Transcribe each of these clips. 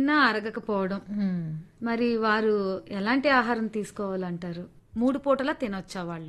తిన్నా అరగకపోవడం మ్మ్. మరి వారు ఎలాంటి ఆహారం తీసుకోవాలంటారు మూడు పూటలా తినొచ్చా వాళ్ళు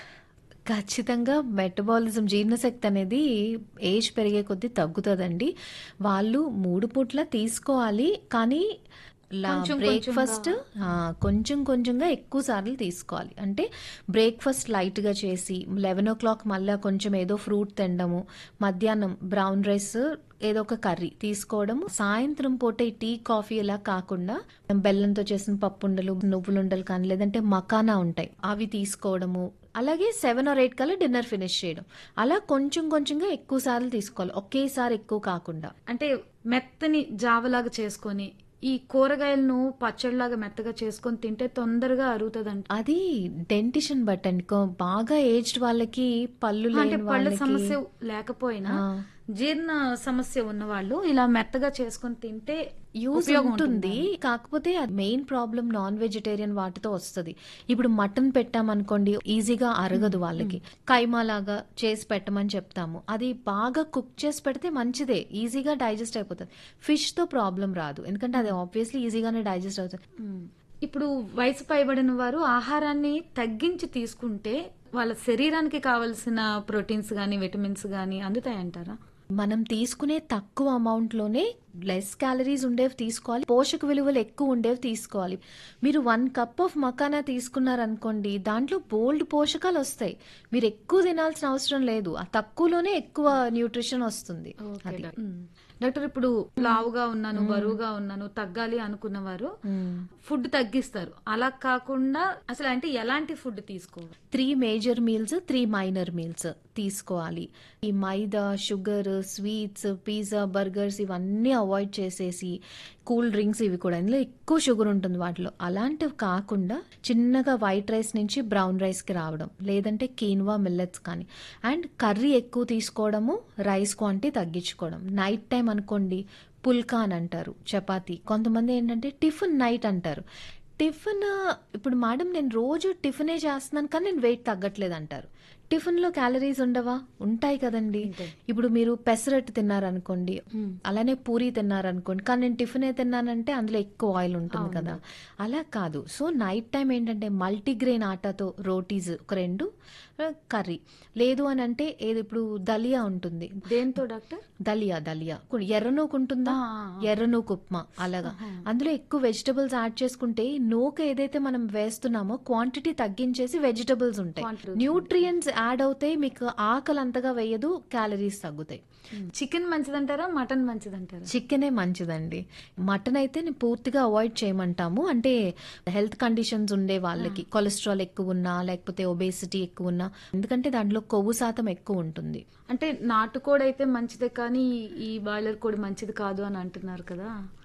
ఖచ్చితంగా మెటబాలిజం జీర్ణశక్తి అనేది ఏజ్ పెరిగే కొద్దీ తగ్గుతుందండి వాళ్ళు మూడు పూట్ల తీసుకోవాలి కానీ కొంచెం బ్రేక్ఫాస్ట్ కొంచెం కొంచెంగా ఎక్కువ సార్లు తీసుకోవాలి అంటే బ్రేక్ఫాస్ట్ లైట్గా చేసి లెవెన్ ఓ క్లాక్ మళ్ళీ కొంచెం ఏదో ఫ్రూట్ తినడము మధ్యాహ్నం బ్రౌన్ రైస్ ఏదో ఒక కర్రీ తీసుకోవడం సాయంత్రం పూట ఈ టీ కాఫీ ఇలా కాకుండా బెల్లంతో చేసిన పప్పుండలు నువ్వులుండలు కానీ లేదంటే మకానా ఉంటాయి అవి తీసుకోవడము అలాగే సెవెన్ ఆర్ ఎయిట్ కల్లా డిన్నర్ ఫినిష్ చేయడం అలా కొంచెం కొంచెంగా ఎక్కువ సార్లు తీసుకోవాలి ఒకేసారి ఎక్కువ కాకుండా అంటే మెత్తని జావలాగా చేసుకొని ఈ కూరగాయలను పచ్చడిలాగా మెత్తగా చేసుకొని తింటే తొందరగా అరుగుతుందంట అది డెంటిషన్ బట్ అండి కొ- బాగా ఏజ్డ్ వాళ్ళకి పళ్ళు అంటే లేని పళ్ళ వాళ్ళకి సమస్య లేకపోయినా ఆ. జీర్ణ సమస్య ఉన్న వాళ్ళు ఇలా మెత్తగా చేసుకొని తింటే యూజ్ ఉపయోగం ఉంటుంది కాకపోతే మెయిన్ ప్రాబ్లం నాన్ వెజిటేరియన్ వాటితో వస్తుంది ఇప్పుడు మటన్ పెట్టామనుకోండి ఈజీగా అరగదు వాళ్ళకి కైమా లాగా చేసి పెట్టమని చెప్తాము అది బాగా కుక్ చేసి పెడితే మంచిదే ఈజీగా డైజెస్ట్ అయిపోతుంది ఫిష్ తో ప్రాబ్లం రాదు ఎందుకంటే అది ఆబ్వియస్లీ ఈజీగానే డైజెస్ట్ అవుతుంది ఉమ్. ఇప్పుడు వయసు పైబడిన వారు ఆహారాన్ని తగ్గించి తీసుకుంటే వాళ్ళ శరీరానికి కావలసిన ప్రోటీన్స్ గాని విటమిన్స్ గాని అందుతాయంటారా మనం తీసుకునే తక్కువ అమౌంట్ లోనే లెస్ క్యాలరీస్ ఉండేవి తీసుకోవాలి పోషక విలువలు ఎక్కువ ఉండేవి తీసుకోవాలి మీరు వన్ కప్ ఆఫ్ మకానా తీసుకున్నారనుకోండి దాంట్లో బోల్డ్ పోషకాలు వస్తాయి మీరు ఎక్కువ తినాల్సిన అవసరం లేదు ఆ తక్కువలోనే ఎక్కువ న్యూట్రిషన్ వస్తుంది అది ఉమ్. డాక్టర్ ఇప్పుడు లావుగా ఉన్నాను బరువుగా ఉన్నాను తగ్గాలి అనుకున్న వారు మ్మ్. ఫుడ్ తగ్గిస్తారు అలా కాకుండా అసలు అంటే ఎలాంటి ఫుడ్ తీసుకోవాలి three major meals three minor meals తీసుకోవాలి ఈ maida sugar sweets pizza burgers ఇవన్నీ అవాయిడ్ చేసేసి కూల్ డ్రింక్స్ ఇవి కూడా ఇందులో ఎక్కువ షుగర్ ఉంటుంది వాటిలో అలాంటివి కాకుండా చిన్నగా వైట్ రైస్ నుంచి బ్రౌన్ రైస్కి రావడం లేదంటే కీన్వా మిల్లెట్స్ కానీ అండ్ కర్రీ ఎక్కువ తీసుకోవడము రైస్ క్వాంటిటీ తగ్గించుకోవడం నైట్ టైం అనుకోండి పుల్కా అని అంటారు చపాతీ కొంతమంది ఏంటంటే టిఫిన్ నైట్ అంటారు టిఫిన్ ఇప్పుడు మేడం నేను రోజు టిఫినే చేస్తున్నాను కానీ నేను వెయిట్ తగ్గట్లేదు అంటారు టిఫిన్లో క్యాలరీస్ ఉండవా ఉంటాయి కదండి ఇప్పుడు మీరు పెసరట్టు తిన్నారనుకోండి అలానే పూరి తిన్నారనుకోండి కానీ నేను టిఫినే తిన్నానంటే అందులో ఎక్కువ ఆయిల్ ఉంటుంది కదా అలా కాదు సో నైట్ టైం ఏంటంటే మల్టీగ్రెయిన్ ఆటాతో రోటీస్ ఒక రెండు కర్రీ లేదు అని అంటే ఏది ఇప్పుడు దలియా ఉంటుంది దేంతో డాక్టర్ దలియా దలియా ఇప్పుడు ఎర్రనూకు ఉంటుందా ఆ, ఆ, ఎర్రనూకు ఉప్మా అలాగా అందులో ఎక్కువ వెజిటబుల్స్ యాడ్ చేసుకుంటే నూక ఏదైతే మనం వేస్తున్నామో క్వాంటిటీ తగ్గించేసి వెజిటబుల్స్ ఉంటాయి Quantity న్యూట్రియంట్స్ యాడ్ అవుతాయి మీకు ఆకలి అంతగా వేయదు క్యాలరీస్ తగ్గుతాయి చికెన్ మంచిదంటారా మటన్ మంచిదంటారా చికెనే మంచిదండి మటన్ అయితే నేను పూర్తిగా అవాయిడ్ చేయమంటాము అంటే హెల్త్ కండిషన్స్ ఉండే వాళ్ళకి కొలెస్ట్రాల్ ఎక్కువ ఉన్నా లేకపోతే ఒబేసిటీ ఎక్కువ ఉన్నా ఎందుకంటే దాంట్లో కొవ్వు శాతం ఎక్కువ ఉంటుంది అంటే నాటుకోడి అయితే మంచిదే కానీ ఈ- ఈ బాయిలర్ కోడి మంచిది కాదు అని అంటున్నారు కదా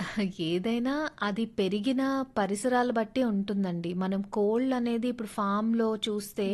ఏదైనా అది పెరిగిన పరిసరాలు బట్టి ఉంటుందండి మనం కోల్డ్ అనేది ఇప్పుడు ఫామ్ లో చూస్తే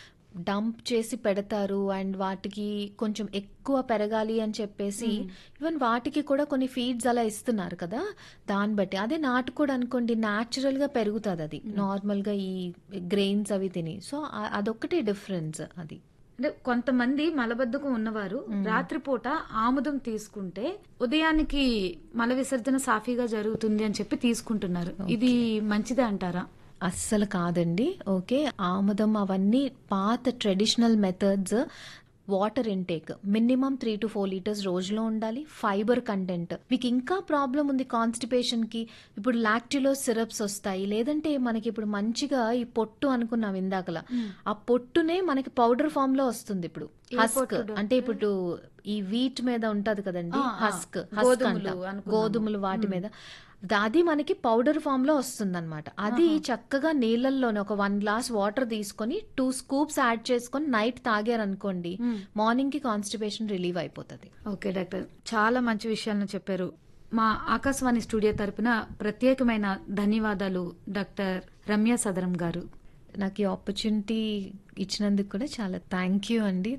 డంప్ చేసి పెడతారు అండ్ వాటికి కొంచెం ఎక్కువ పెరగాలి అని చెప్పేసి ఈవెన్ వాటికి కూడా కొన్ని ఫీడ్స్ అలా ఇస్తున్నారు కదా దాన్ని బట్టి అదే నాటుకోడి అనుకోండి న్యాచురల్ గా పెరుగుతుంది అది నార్మల్ గా ఈ గ్రెయిన్స్ అవి తిని సో ఆ- అదొక్కటే డిఫరెన్స్ అది అంటే కొంతమంది మలబద్ధకం ఉన్నవారు రాత్రిపూట ఆముదం తీసుకుంటే ఉదయానికి మల విసర్జన సాఫీగా జరుగుతుంది అని చెప్పి తీసుకుంటున్నారు ఇది మంచిదే అంటారా అస్సలు కాదండి ఓకే ఆముదం అవన్నీ పాత traditional methods water intake minimum three to four litres రోజులో ఉండాలి ఫైబర్ కంటెంట్ మీకు ఇంకా ప్రాబ్లం ఉంది కాన్స్టిపేషన్ కి ఇప్పుడు లాక్టిలో సిరప్స్ వస్తాయి లేదంటే మనకి ఇప్పుడు మంచిగా ఈ పొట్టు అనుకున్నాం ఇందాకలా ఆ పొట్టునే మనకి పౌడర్ ఫామ్ లో వస్తుంది ఇప్పుడు హస్క్ అంటే ఇప్పుడు ఈ వీట్ మీద ఉంటది కదండి ఆ, ఆ. హస్క్ గోధుమలు అనుకున్నాము. గోధుమలు వాటి మీద అది మనకి పౌడర్ ఫామ్ లో వస్తుంది అనమాట అది చక్కగా నీళ్ళల్లోనే ఒక వన్ గ్లాస్ వాటర్ తీసుకొని టూ స్కూప్స్ యాడ్ చేసుకొని నైట్ తాగారనుకోండి మార్నింగ్ కి కాన్స్టిపేషన్ రిలీవ్ అయిపోతుంది ఓకే డాక్టర్ చాలా మంచి విషయాలను చెప్పారు మా ఆకాశవాణి స్టూడియో తరపున ప్రత్యేకమైన ధన్యవాదాలు డాక్టర్ రమ్య సదరం గారు నాకు ఈ ఆపర్చునిటీ ఇచ్చినందుకు కూడా చాలా థ్యాంక్ యూ అండి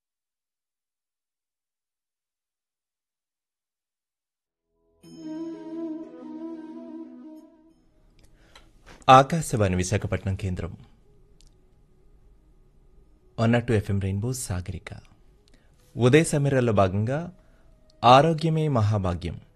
ఆకాశవాణి విశాఖపట్నం కేంద్రం one not two FM rainbow Sagarika ఉదయ సమీరాల్లో భాగంగా ఆరోగ్యమే మహాభాగ్యం